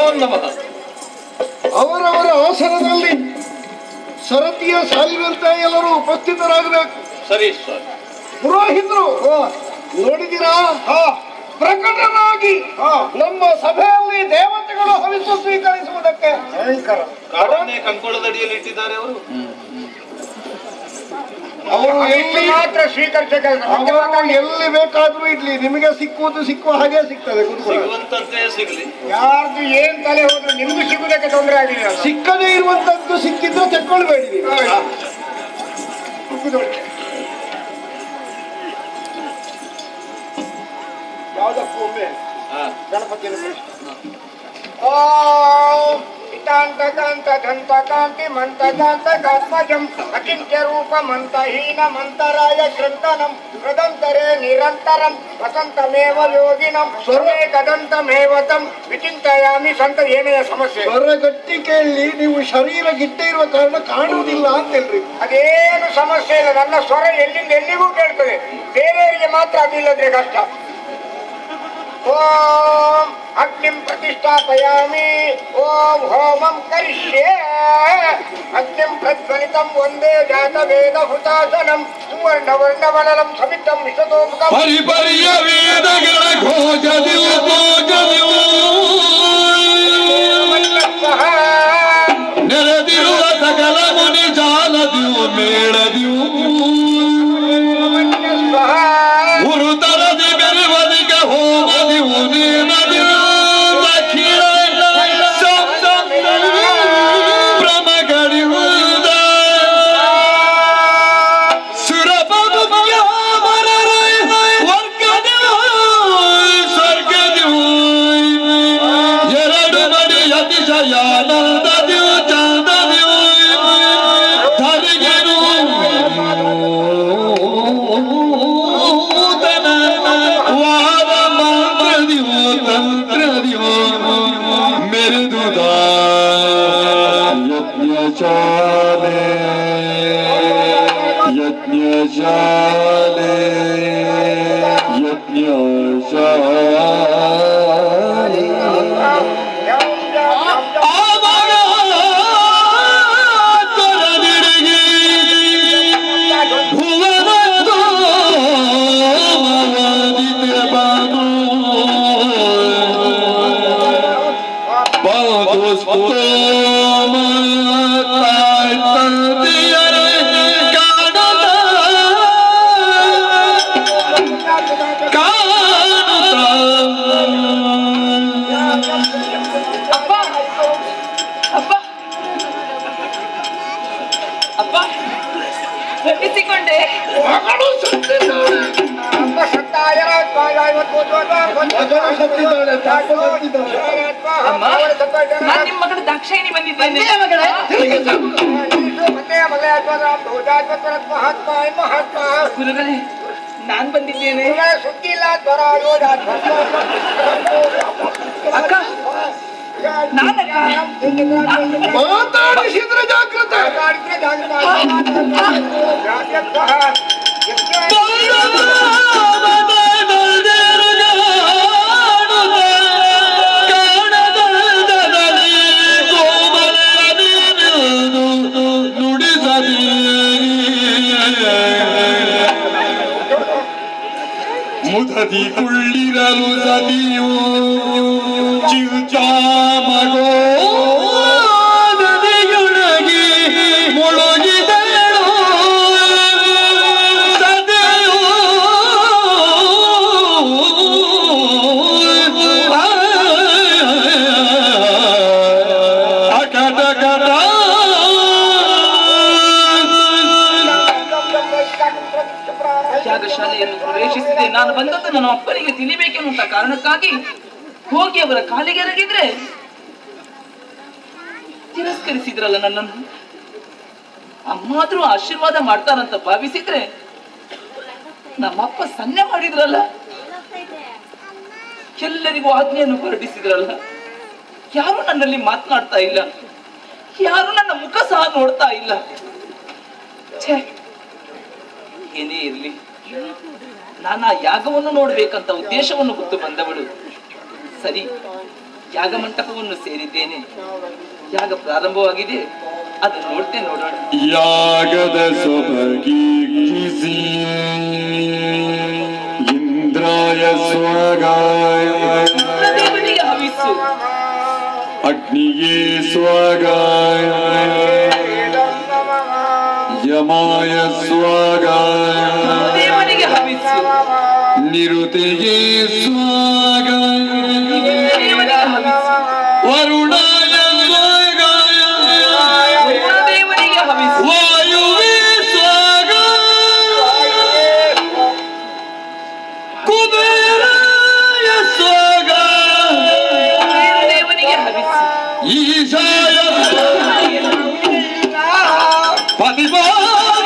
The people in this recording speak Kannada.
ನಮೋ ನಮಃ ಅವರವರ ಆಸನದಲ್ಲಿ ಸರತಿಯ ಸಾಲಿನಂತೆ ಎಲ್ಲರೂ ಉಪಸ್ಥಿತರಾಗಬೇಕು ಸರಿ ಸ್ವಾಮಿ ಪುರೋಹಿತರು ನೋಡಿದಿರಾ ಪ್ರಕಟನಾಗಿ ನಮ್ಮ ಸಭೆಯಲ್ಲಿ ದೇವತೆಗಳು ಹವಿಸು ಸ್ವೀಕರಿಸುವುದಕ್ಕೆ ಕಾಡನ್ನೇ ಕಂಕೊಳದಡಿಯಲ್ಲಿ ಇಟ್ಟಿದ್ದಾರೆ ಅವರು ಅವರು ಎಲ್ಲಿ ಮಾತ್ರ ಸ್ವೀಕರಿಸಕ್ಕೆ ಅವರು ಎಲ್ಲಿ ಬೇಕಾದ್ರೂ ಇಡ್ಲಿ ನಿಮಗೆ ಸಿಕ್ಕುವುದು ಸಿಕ್ಕುವ ಹಾಗೆ ಸಿಗ್ತದೆ ಕೂತ್ಕೊಳ್ಳಿ. ಸಿಗುವಂತದ್ದೇ ಸಿಗ್ಲಿ ಯಾರ್ದು ಏನ್ ತಲೆ ಹೋದ್ರು ನಿಮ್ಗೂ ಸಿಗುದಕ್ಕೆ ತೊಂದರೆ ಆಗಲಿಲ್ಲ ಸಿಕ್ಕದೇ ಇರುವಂತದ್ದು ಸಿಕ್ಕಿದ್ರೆ ತೆಕ್ಕೊಳ್ಬೇಡಿ ನೀವು. ಯಾವ್ದಕ್ಕೂ ಒಮ್ಮೆ ಹಾ ಗಣಪತಿಯನ್ನು ಓಂ ಹಿತಾಂತ ಕಾಂತ ದಂತ ಕಾಂತಿ ಮಂತ ಕಾಂತ ಕಾತ್ಮಜಂ ಅಚಿಂತ್ಯ ರೂಪ ಮಂತ ಹೀನ ಮಂತರಾಯ ಶೃಂತನಂ ಹೃದಂತರೇ ನಿರಂತರಂ ವಸಂತಮೇವ ಯೋಗಿನಂ ಸ್ವರ್ವೇ ಕದಂತಮೇವತಂ ವಿಚಿಂತಯಾಮಿ ಸಂತ ಏನೆಯ ಸಮಸ್ಯೆ ಸ್ವರ ಗಟ್ಟಿ ಕೇಳಿ ನೀವು ಶರೀರ ಗಿಡ್ಡ ಇರುವ ಕಾರಣ ಕಾಣುವುದಿಲ್ಲ ಅಂತ ಹೇಳ್ರಿ ಅದೇನು ಸಮಸ್ಯೆ ಇಲ್ಲ ನನ್ನ ಸ್ವರ ಎಲ್ಲಿಂದ ಎಲ್ಲಿಗೂ ಕೇಳ್ತದೆ ಬೇರೆಯವರಿಗೆ ಮಾತ್ರ ಅದಿಲ್ಲದ್ರೆ ಕಷ್ಟ ಓಂ ಅಗ್ನಿಂ ಪ್ರತಿಷ್ಠಾಪಯಾಮಿ ಓಂ ಹೋಮಂ ಕರಿಷ್ಯೆ ಅಗ್ನಿಂ ಪ್ರಜ್ವಲಿತಂ ಒಂದೇ ಜಾತ ವೇದ ಹುತಾಸನಂ ಸುವರ್ಣ ವರ್ಣವಲಂ ಸಮಿತಂ ವಿಶದೋಮುಖಂ ಪರಿಪರ್ಯ ವೇದಗಳ ಘೋಷದಿವು ಘೋಷದಿವು ಸಹ ನೆರೆದಿರುವ ಸಕಲ ಮುನಿ ಜಾಲದಿವು ಮೇಳದಿವು ಸಹ ಉರುತರದಿ ಬೆರುವದಿಗೆ ಹೋಮದಿವು ನೀನದಿವು ದಕ್ಷಿಣ ಭ್ರಮಗಳಿರುವುದ ಸ್ವರ್ಗದಿವು ಎರಡು ಮಡಿ ಅತಿಶಯಾನಂದದಿವು ಚಂದದಿವು ಧರಿಗೆನು ತನ ವಾದ ಮಂತ್ರದಿವು ತಂತ್ರದಿವು ಮೆರೆದುದ ಯಜ್ಞಶಾಲೆ ಯಜ್ಞಶಾಲೆ ಯಜ್ಞಶಾಲೆ ಆವಾಗ ತೊರೆದಿರುಗಿ ಭುವನದೋ ಮವದಿತಿರಬಾನು. ಬಾದು ಸ್ತೋಮ ತಾಯ್ ತಂದೆಯರೇ ಕಾಣದ ಅಪ್ಪ ಅಪ್ಪ ಅಪ್ಪ ತಪ್ಪಿಸಿಕೊಂಡೆ ಅಪ್ಪ ಸತ್ತಾಯ ರಾಜ್ವಾಯ ಇವತ್ತು ಮಗನ ಸತ್ತಿದ್ದಾಳೆ, ತಾಯಿ ಸತ್ತಿದ್ದಾಳೆ. ಅಮ್ಮ ನಾನು ನಿಮ್ಮ ಮಗಳು ದಾಕ್ಷಾಯಿನಿ ಬಂದಿದ್ದೇನೆ ಗುರುಗಳೇ ನಾನ್ ಬಂದಿದ್ದೇನೆ ಸುದ್ದಿಲ್ಲ ಜ್ವರ ಯೋಧ ಅಕ್ಕ ನಾನಕ್ಕ ಮಾತಾಡಿಸಿದ್ರೆ ಜಾಗ್ರತೆ ಮುದದಿ ಕುಳ್ಳಿರಲು ಸದಿಯು ಚಿರುಚಾಮಗೋ ನದಿಯೊಳಗೆ ಮುಳುಗಿದಳು ಸದೆಯು ಅಕಟಕಟ ಯಾಗಶಾಲೆಯನ್ನು ಪ್ರವೇಶಿಸಿದೆ ನಾನು ಬಂದದ್ದು ನನ್ನ ಅಪ್ಪನಿಗೆ ತಿಳಿಬೇಕೆನ್ನುವಂತ ಕಾರಣಕ್ಕಾಗಿ ಹೋಗಿ ಅವರ ಕಾಲಿಗೆ ಎರಗಿದ್ರೆ ತಿರಸ್ಕರಿಸಿದ್ರಲ್ಲ ನನ್ನನ್ನು ಅಮ್ಮಾದ್ರೂ ಆಶೀರ್ವಾದ ಮಾಡ್ತಾರಂತ ಭಾವಿಸಿದ್ರೆ ನಮ್ಮಪ್ಪ ಸನ್ನೆ ಮಾಡಿದ್ರಲ್ಲ ಎಲ್ಲರಿಗೂ ಆಜ್ಞೆಯನ್ನು ಹೊರಡಿಸಿದ್ರಲ್ಲ ಯಾರು ನನ್ನಲ್ಲಿ ಮಾತನಾಡ್ತಾ ಇಲ್ಲ ಯಾರು ನನ್ನ ಮುಖ ಸಹ ನೋಡ್ತಾ ಇಲ್ಲ ಛೇ ಏನೇ ಇರಲಿ ನಾನು ಆ ಯಾಗವನ್ನು ನೋಡ್ಬೇಕಂತ ಉದ್ದೇಶವನ್ನು ಗೊತ್ತು ಬಂದವಳು ಸರಿ ಯಾಗ ಮಂಟಪವನ್ನು ಸೇರಿದ್ದೇನೆ ಯಾಗ ಪ್ರಾರಂಭವಾಗಿದೆ ಅದನ್ನು ನೋಡ್ತೇನೆ ನೋಡೋಣ ಯಾಗದ ಸೊಬಗೀಗಿಸಿ ಇಂದ್ರಾಯ ಸ್ವಗಾಯ ದೇವನಿಗೆ ಹವಿಸ್ಸು ಅಗ್ನಿಯೇ ಸ್ವಗಾಯ ಯಮಾಯ ಸ್ವಗಾಯ ದೇವನಿಗೆ ಹವಿಸ್ಸು ನಿರುತೆಯೇ ಸ್ವಗಾಯ ದೇವನಿಗೆ ಹವಿಸ್ಸು ವರುಣಾಯ ಸ್ವಗಾಯ ದೇವನಿಗೆ ಹವಿಸ್ಸು ವಾಯುವೇ ಸ್ವಗಾಯ ಕುಬೇರಾಯ ಸ್ವಗಾಯ ದೇವನಿಗೆ ಹವಿಸ್ಸು ಈಶಾಯ ಪತಿಪಾಲ